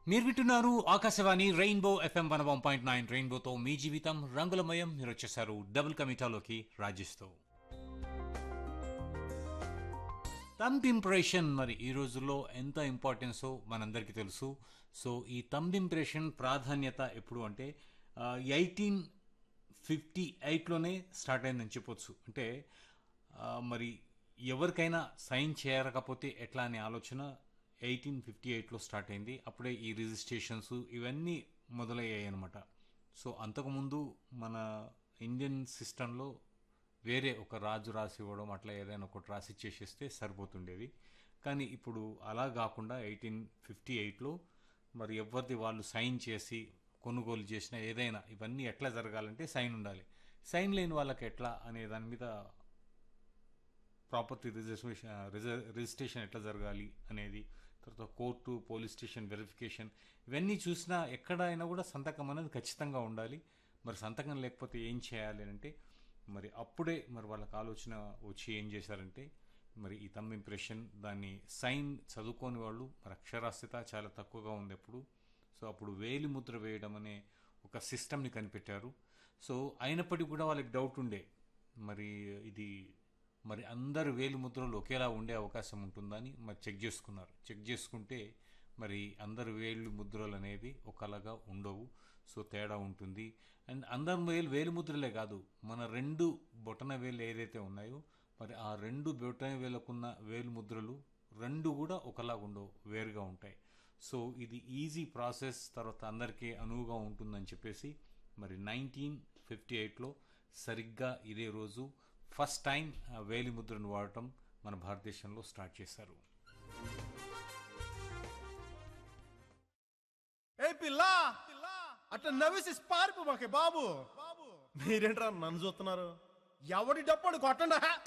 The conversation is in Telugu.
మీరు వింటున్నారు Akashvani rainbow FM one one point nine రెయిన్బోతో మీ జీవితం రంగులమయం మీరు వచ్చేసారు డబుల్ కమిటాలోకి రాజిస్తూ థంబ్ ఇంప్రెషన్ మరి ఈ రోజుల్లో ఎంత ఇంపార్టెన్సో మనందరికీ తెలుసు సో ఈ థంబ్ ఇంప్రెషన్ ప్రాధాన్యత ఎప్పుడు అంటే ఎయిటీన్ ఫిఫ్టీ ఎయిట్లోనే స్టార్ట్ అయిందని చెప్పొచ్చు అంటే ఆ, మరి ఎవరికైనా సైన్ చేయకపోతే ఎట్లా అనే ఆలోచన ఎయిటీన్ ఫిఫ్టీ ఎయిట్లో స్టార్ట్ అయింది అప్పుడే ఈ రిజిస్ట్రేషన్స్ ఇవన్నీ మొదలయ్యాయి అనమాట సో అంతకుముందు మన ఇండియన్ సిస్టంలో వేరే ఒక రాజు రాసి ఇవ్వడం అట్లా ఏదైనా ఒకటి రాసి ఇచ్చేసేస్తే సరిపోతుండేది కానీ ఇప్పుడు అలా కాకుండా ఎయిటీన్ ఫిఫ్టీ ఎయిట్లో మరి ఎవరిది వాళ్ళు సైన్ చేసి కొనుగోలు చేసిన ఏదైనా ఇవన్నీ ఎట్లా జరగాలంటే సైన్ ఉండాలి సైన్ లేని వాళ్ళకి ఎట్లా అనే దాని మీద ప్రాపర్టీ రిజిస్ట్రేషన్ రిజిస్ట్రేషన్ ఎట్లా జరగాలి అనేది తర్వాత కోర్టు పోలీస్ స్టేషన్ వెరిఫికేషన్ ఇవన్నీ చూసినా ఎక్కడైనా కూడా సంతకం అనేది ఖచ్చితంగా ఉండాలి మరి సంతకం లేకపోతే ఏం చేయాలి అంటే మరి అప్పుడే మరి వాళ్ళకి ఆలోచన వచ్చి ఏం చేశారంటే మరి ఈ తమ్ ఇంప్రెషన్ దాన్ని సైన్ చదువుకోని వాళ్ళు మరి అక్షరాస్యత చాలా తక్కువగా ఉంది అప్పుడు సో అప్పుడు వేలి ముద్ర వేయడం అనే ఒక సిస్టమ్ని కనిపెట్టారు సో అయినప్పటికీ కూడా వాళ్ళకి డౌట్ ఉండే మరి ఇది మరి అందరు వేలు ముద్రలు ఒకేలా ఉండే అవకాశం ఉంటుందని మరి చెక్ చేసుకున్నారు చెక్ చేసుకుంటే మరి అందరు వేలు ముద్రలు అనేవి ఒకలాగా ఉండవు సో తేడా ఉంటుంది అండ్ అందరు వేలు వేలు ముద్రలే కాదు మన రెండు బొటన వేలు ఏదైతే ఉన్నాయో మరి ఆ రెండు బొటన వేలకున్న వేలు ముద్రలు రెండు కూడా ఒకలాగా ఉండవు వేరుగా ఉంటాయి సో ఇది ఈజీ ప్రాసెస్ తర్వాత అందరికీ అనువుగా ఉంటుందని చెప్పేసి మరి నైన్టీన్ ఫిఫ్టీ ఎయిట్లో సరిగ్గా ఇదే రోజు ఫస్ట్ టైం ఆ వేలి ముద్రను వాడటం మన భారతదేశంలో స్టార్ట్ చేశారు ఏ పిల్ల అట్లా నవ్వేసి పారిపో మాకే బాబు మీరేంట్రా నన్ను చూస్తున్నారు ఎవడి డప్పుడు కొట్టండా